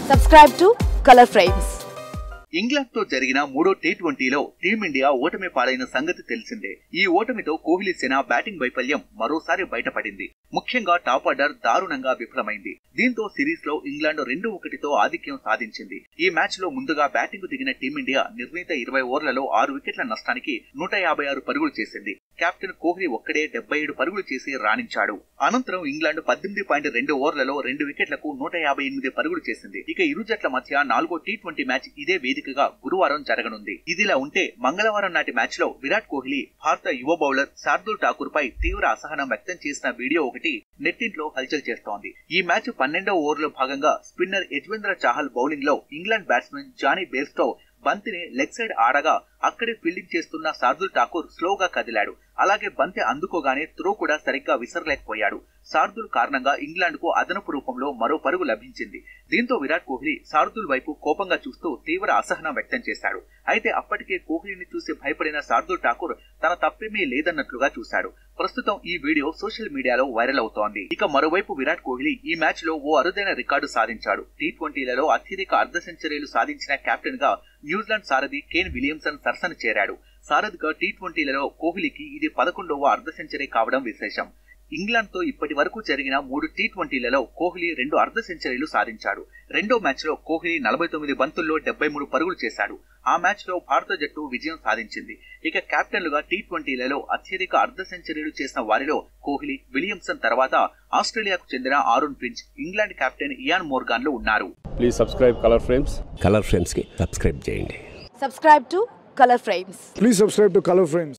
Subscribe to Color Frames. England తో జరిగిన మూడో టీ ట్వంటీలో టీమిండియా ఓటమి పాలైన సంగతి తెలిసిందే ఈ ఓటమితో కోహ్లీ సేన బ్యాటింగ్ వైఫల్యం మరోసారి బయటపడింది ముఖ్యంగా టాప్ ఆర్డర్ దారుణంగా విఫలమైంది దీంతో సిరీస్ లో ఇంగ్లాండ్ రెండు ఒకటితో ఆధిక్యం సాధించింది ఈ మ్యాచ్ లో ముందుగా బ్యాటింగ్ దిగిన టీమిండియా నిర్ణీత ఇరవై ఓవర్లలో ఆరు వికెట్ల నష్టానికి నూట యాభై ఆరు పరుగులు చేసింది కెప్టెన్ కోహ్లీ ఒక్కడే డెబ్బై ఏడు పరుగులు చేసి రాణించాడు అనంతరం ఇంగ్లాండ్ పద్దెనిమిది పాయింట్ రెండు ఓవర్లలో రెండు వికెట్లకు నూట యాభై ఎనిమిది పరుగులు చేసింది ఇక ఇరు జట్ల మధ్య నాలుగో టీ ట్వంటీ మ్యాచ్ ఇదే వేదికగా గురువారం జరగనుంది ఇదిలా ఉంటే మంగళవారం నాటి మ్యాచ్ లో విరాట్ కోహ్లీ భారత యువ బౌలర్ శార్దుల్ ఠాకూర్ పై తీవ్ర అసహనం వ్యక్తం చేసిన వీడియో ఒకటి నెట్టింట్లో హల్చల్ చేస్తోంది ఈ మ్యాచ్ పన్నెండవ ఓవర్లో భాగంగా స్పిన్నర్ యజ్వేంద్ర చాహల్ బౌలింగ్ లో ఇంగ్లాండ్ బ్యాట్స్మెన్ జానీ బేర్స్టో బంతిని లెగ్ సైడ్ ఆడగా అక్కడే ఫీల్డింగ్ చేస్తున్న శార్దుల్ ఠాకూర్ స్లోగా కదిలాడు అలాగే బంతి అందుకోగానే త్రో కూడా సరిగ్గా విసరలేకపోయాడు శార్దుల్ కారణంగా ఇంగ్లాండ్ కు అదనపు రూపంలో మరో పరుగు లభించింది దీంతో విరాట్ కోహ్లీ శార్దుల్ వైపు కోపంగా చూస్తూ తీవ్ర అసహనం వ్యక్తం చేశాడు అయితే అప్పటికే కోహ్లీని చూసి భయపడిన శార్దుల్ ఠాకూర్ తన తప్పేమీ లేదన్నట్లుగా చూశాడు ప్రస్తుతం ఈ వీడియో సోషల్ మీడియాలో వైరల్ అవుతోంది ఇక మరోవైపు విరాట్ కోహ్లీ ఈ మ్యాచ్ లో ఓ అరుదైన రికార్డు సాధించాడు టీ ట్వంటీలలో అత్యధిక అర్ధ సెంచరీలు సాధించిన కెప్టెన్ గా న్యూజిలాండ్ సారథి కేన్ విలియమ్సన్ సరసన చేరాడు సారథిగా టీ ట్వంటీలలో కోహ్లీకి ఇది పదకొండవ అర్ధ సెంచరీ కావడం విశేషం ఇంగ్లాండ్ తో ఇప్పటి వరకు జరిగిన మూడు టీ ట్వంటీలలో కోహ్లీ రెండు అర్ధ సెంచరీలు సాధించాడు రెండో మ్యాచ్ లో కోహ్లీ నలభై తొమ్మిది బంతుల్లో డెబ్బై మూడు పరుగులు చేశాడు ఆ మ్యాచ్ లో భారత జట్టు విజయం సాధించింది ఇక కెప్టెన్లుగా టీ ట్వంటీలలో అత్యధిక అర్ధ సెంచరీలు చేసిన వారిలో కోహ్లీ విలియమ్సన్ తర్వాత ఆస్ట్రేలియాకు చెందిన Aaron Finch England captain Eoin మోర్గాన్లు ఉన్నారు please subscribe Color Frames Color ఫ్రెండ్స్కి సబ్స్క్రైబ్ చేయండి Subscribe to Color Frames. Please subscribe to Color Frames.